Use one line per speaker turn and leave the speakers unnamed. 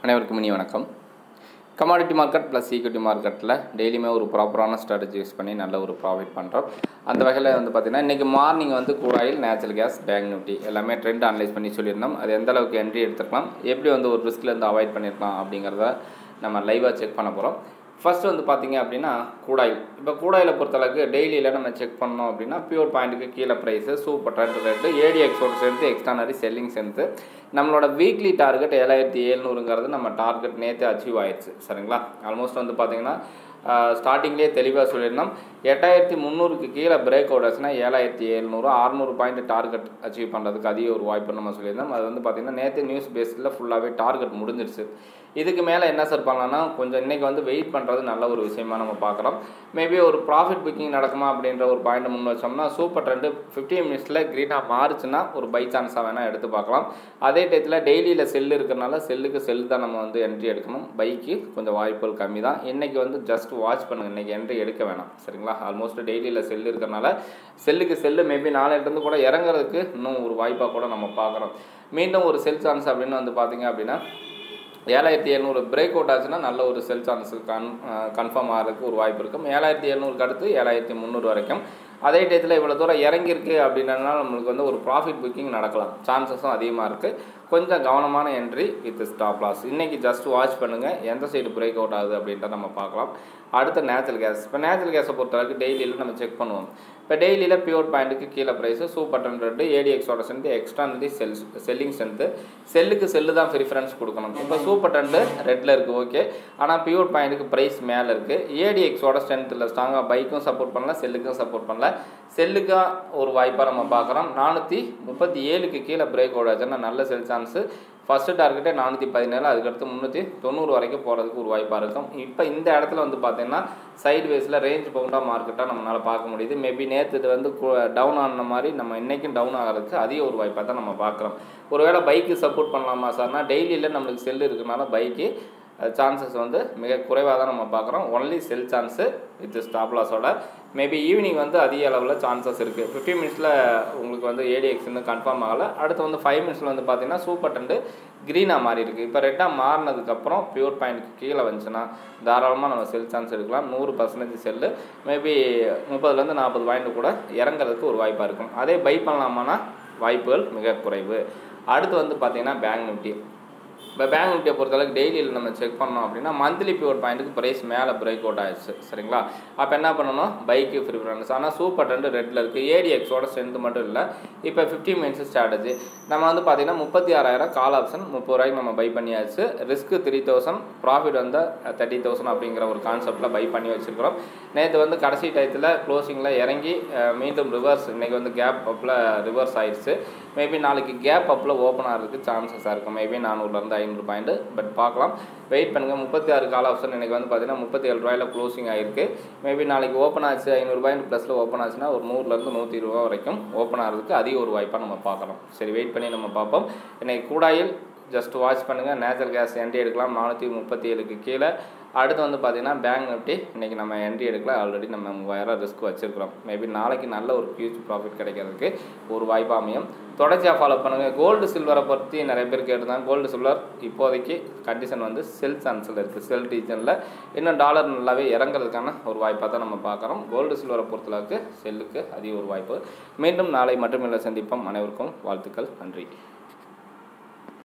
அனைவருக்கும் இனி வணக்கம் கமாடிட்டி மார்க்கெட் ப்ளஸ் ஈக்விட்டி மார்க்கெட்டில் டெய்லியுமே ஒரு ப்ராப்பரான ஸ்ட்ராட்டஜி யூஸ் பண்ணி நல்ல ஒரு ப்ராஃபிட் பண்ணுறோம் அந்த வகையில் வந்து பார்த்திங்கன்னா இன்றைக்கி மார்னிங் வந்து crude oil natural gas bank Nifty எல்லாமே ட்ரெண்ட் அனலைஸ் பண்ணி சொல்லியிருந்தோம் அது எந்த அளவுக்கு என்ட்ரி எடுத்துக்கலாம் எப்படி வந்து ஒரு ரிஸ்க்லேருந்து அவாய்ட் பண்ணியிருக்கலாம் அப்படிங்கிறத நம்ம லைவாக செக் பண்ண போகிறோம் ஃபர்ஸ்ட் வந்து பார்த்தீங்க அப்படின்னா கூடாயில் இப்போ கூடாயில பொறுத்தளவுக்கு டெய்லியில் நம்ம செக் பண்ணோம் அப்படின்னா பியூர் பாயிண்ட்டுக்கு கீழே ப்ரைஸு சூப்பர் ட்ரெண்ட் ரேட்டு ஏடிஎக்ஸோட சேர்த்து எக்ஸ்ட்ரானரி செல்லிங் சேர்த்து நம்மளோட வீக்லி டார்கெட் ஏழாயிரத்தி எழுநூறுங்கிறது நம்ம டார்கெட் நேற்று அச்சீவ் ஆயிடுச்சு சரிங்களா ஆல்மோஸ்ட் வந்து பார்த்தீங்கன்னா ஸ்டார்டிங்லேயே தெளிவாக சொல்லியிருந்தோம் எட்டாயிரத்தி முந்நூறுக்கு கீழே பிரேக் அவுட் ஆச்சுன்னா ஏழாயிரத்தி எழுநூறு அறநூறு பாயிண்ட் டார்கெட் அச்சீவ் பண்ணுறதுக்கு அதிக ஒரு வாய்ப்பு நம்ம சொல்லியிருந்தோம் அது வந்து பார்த்திங்கன்னா நேற்று நியூஸ் பேஸில் ஃபுல்லாகவே டார்கெட் முடிஞ்சிருச்சு இதுக்கு மேலே என்ன சார் பண்ணலாம்னா கொஞ்சம் இன்றைக்கி வந்து வெயிட் பண்ணுறது நல்ல ஒரு விஷயமா நம்ம பார்க்குறோம் மேபி ஒரு ப்ராஃபிட் புக்கிங் நடக்குமா அப்படின்ற ஒரு பாயிண்ட் முன் வச்சோம்னா சூப்பர் ட்ரெண்டு ஃபிஃப்டீன் மினிட்ஸில் க்ரீனாக மாறுச்சுன்னா ஒரு பை சான்ஸாக வேணால் எடுத்து பார்க்கலாம் அதே டயத்தில் டெய்லியில் செல் இருக்கிறனால செல்லுக்கு செல் தான் நம்ம வந்து என்ட்ரி எடுக்கணும் பைக்கு கொஞ்சம் வாய்ப்புகள் கம்மி தான் இன்றைக்கி வந்து ஜஸ்ட் வாட்ச் பண்ணுங்கள் இன்றைக்கி என்ட்ரி எடுக்க வேணாம் சரிங்களா ஆல்மோஸ்ட் டெய்லியில் செல் இருக்கிறனால செல்லுக்கு செல்லு மேபி நாளையிலேருந்து கூட இறங்குறதுக்கு இன்னும் ஒரு வாய்ப்பாக கூட நம்ம பார்க்குறோம் மீண்டும் ஒரு செல் சான்ஸ் அப்படின்னு வந்து பார்த்தீங்க அப்படின்னா ஏழாயிரத்தி எழுநூறு பிரேக் அவுட் ஆச்சுன்னா நல்ல ஒரு செல் சான்ஸ் கன் கன்ஃபார்ம் ஆகிறதுக்கு ஒரு வாய்ப்பு இருக்கும் ஏழாயிரத்தி எழுநூறுக்கு அடுத்து ஏழாயிரத்தி முந்நூறு வரைக்கும் அதே டயத்தில் இவ்வளோ தூரம் இறங்கியிருக்கு அப்படின்றனால நம்மளுக்கு வந்து ஒரு ப்ராஃபிட் புக்கிங் நடக்கலாம் சான்சஸும் அதிகமாக இருக்குது கொஞ்சம் கவனமான என்ட்ரி வித் ஸ்டாப் லாஸ் இன்றைக்கி ஜஸ்ட் வாட்ச் பண்ணுங்கள் எந்த சைடு பிரேக் அவுட் ஆகுது அப்படின்றத நம்ம பார்க்கலாம் அடுத்து நேச்சுரல் கேஸ் இப்போ நேச்சுரல் கேஸை பொறுத்தவரைக்கும் டெய்லியில் நம்ம செக் பண்ணுவோம் இப்போ டெய்லியில் பியூர் பாயிண்ட்டுக்கு கீழே ப்ரைஸு சூப்பர் ஹண்ட்ரட் ஏடிஎக்ஸோட strength extraordinary sell selling strength செல்லுக்கு செல்லு தான் ப்ரிஃபரன்ஸ் கொடுக்கணும் இப்போ சூப்பர் டென்ட்டு ரெட்டில் இருக்குது ஓகே ஆனால் பியூர் பாயிண்ட்டுக்கு ப்ரைஸ் மேலே இருக்குது ஏடிஎக்ஸோட ஸ்ட்ரென்த்தில் ஸ்ட்ராங்காக பைக்கும் சப்போர்ட் பண்ணல செல்லுக்கும் சப்போர்ட் பண்ணல செல்லுக்கா ஒரு வாய்ப்பாக நம்ம பார்க்குறோம் நானூற்றி முப்பத்தி ஏழுக்கு கீழே பிரேக் அவுட் ஆச்சுன்னா நல்ல செல் சான்ஸு ஃபஸ்ட்டு டார்கெட்டே நானூற்றி பதினேழு அதுக்கடுத்து முந்நூற்றி தொண்ணூறு வரைக்கும் போகிறதுக்கு ஒரு வாய்ப்பாக இருக்கும் இப்போ இந்த இடத்துல வந்து பார்த்தீங்கன்னா சைடு வேஸில் ரேஞ்ச் பவுண்டாக மார்க்கெட்டாக நம்மளால் பார்க்க முடியுது மேபி நேற்று இது வந்து டவுன் ஆன மாதிரி நம்ம இன்றைக்கும் டவுன் ஆகிறதுக்கு அதிக ஒரு வாய்ப்பாக தான் நம்ம பார்க்குறோம் ஒருவேளை பைக்கு சப்போர்ட் பண்ணலாமா சார்னா டெய்லியில் நம்மளுக்கு செல் இருக்கனால பைக்கு சான்சஸ் வந்து மிக குறைவாக தான் நம்ம பார்க்குறோம் only sell chance with stop லாஸோட மேபி ஈவினிங் வந்து அதிக அளவில் சான்சஸ் இருக்குது ஃபிஃப்டி மினிட்ஸில் உங்களுக்கு வந்து ஏடிஎக்ஸ் வந்து கன்ஃபார்ம் ஆகலை அடுத்து வந்து ஃபைவ் மினிட்ஸில் வந்து பார்த்தீங்கன்னா சூப்பர் டென்ட்டு க்ரீனாக மாறி இருக்குது இப்போ ரெட்டாக மாறினதுக்கப்புறம் பியூர் பாயிண்ட்க்கு கீழே வந்துச்சுன்னா தாராளமாக நம்ம செல் சான்ஸ் எடுக்கலாம் நூறு பர்சன்டேஜ் செல்லு மேபி முப்பதுலேருந்து நாற்பது பாயிண்ட் கூட இறங்குறதுக்கு ஒரு வாய்ப்பாக இருக்கும் அதே பை பண்ணலாமான்னா வாய்ப்புகள் மிக குறைவு அடுத்து வந்து பார்த்திங்கன்னா பேங்க் நிஃப்டி இப்போ பேங்க் நிஃப்டியை பொறுத்தளவுக்கு டெய்லியில் நம்ம செக் பண்ணோம் அப்படின்னா மந்த்லி பியூர் பாயிண்ட்டுக்கு ப்ரைஸ் மேலே பிரேக் அவுட் ஆயிடுச்சு சரிங்களா அப்போ என்ன பண்ணணும் பைக்கு ப்ரிஃபரன்ஸ் ஆனால் சூப்பர் ரெண்டு ரெட்டில் இருக்குது ஏடிஎக்ஸோட ஸ்ட்ரென்த் மட்டும் இல்லை இப்போ ஃபிஃப்டி மினிட்ஸ் ஸ்ட்ராட்டஜி நம்ம வந்து பார்த்திங்கன்னா முப்பத்தி ஆறாயிரம் கால் ஆப்ஷன் முப்பது ரூபாய்க்கு நம்ம பை பண்ணியாச்சு ரிஸ்க்கு த்ரீ தௌசண்ட் ப்ராஃபிட் வந்து தேர்ட்டி தௌசண்ட் அப்படிங்கிற ஒரு கான்செப்டில் பை பண்ணி வச்சுருக்கிறோம் நேற்று வந்து கடைசி டயத்தில் க்ளோசிங்கில் இறங்கி மீண்டும் ரிவர்ஸ் இன்றைக்கி வந்து கேப் அப்பில் ரிவர்ஸ் ஆயிடுச்சு மேபி நாளைக்கு கேப் அப்பில் ஓப்பன் ஆகிறதுக்கு சான்சஸாக இருக்கும் மேபி நானூறுலேருந்து ஐநூறு பாயிண்ட் பட் பார்க்கலாம் வெயிட் பண்ணுங்கள் முப்பத்தி ஆறு கால் ஆப்ஷன் எனக்கு வந்து பார்த்தீங்கன்னா முப்பத்தி ஏழு ரூபாயில் க்ளோசிங் ஆகிருக்கு மேபி நாளைக்கு ஓப்பன் ஆச்சு ஐநூறு பாயிண்ட் ப்ளஸில் ஓப்பன் ஆச்சுன்னா ஒரு நூறுலேருந்து நூற்றி இருபது ரூபா வரைக்கும் ஓப்பன் ஆகிறதுக்கு அதிக ஒரு வாய்ப்பாக நம்ம பார்க்கலாம் சரி வெயிட் பண்ணி நம்ம பார்ப்போம் இன்னைக்கு கூடாயில் ஜஸ்ட் வாட்ச் பண்ணுங்கள் நேச்சுரல் கேஸ் என்ட்ரி எடுக்கலாம் நானூற்றி முப்பத்தி ஏழுக்கு கீழே அடுத்து வந்து பார்த்திங்கன்னா பேங்க் நிஃப்டி இன்றைக்கி நம்ம என்ட்ரி எடுக்கல ஆல்ரெடி நம்ம மூவாயிரம் ரிஸ்க் வச்சுருக்கிறோம் மேபி நாளைக்கு நல்ல ஒரு ஹியூஜ் ப்ராஃபிட் கிடைக்கிறதுக்கு ஒரு வாய்ப்பு அமையும் தொடர்ச்சியாக ஃபாலோ பண்ணுங்கள் கோல்டு சில்வரை பற்றி நிறைய பேர் கேட்டிருந்தாங்க கோல்டு சில்வர் இப்போதைக்கு கண்டிஷன் வந்து செல் சான்ஸில் இருக்குது செல் ரீஜனில் இன்னும் டாலர் நல்லாவே இறங்குறதுக்கான ஒரு வாய்ப்பாக தான் நம்ம பார்க்குறோம் கோல்டு சில்வரை பொறுத்தளவுக்கு செல்லுக்கு அதிக ஒரு வாய்ப்பு மீண்டும் நாளை மட்டுமில்லை சந்திப்போம் அனைவருக்கும் வாழ்த்துக்கள் நன்றி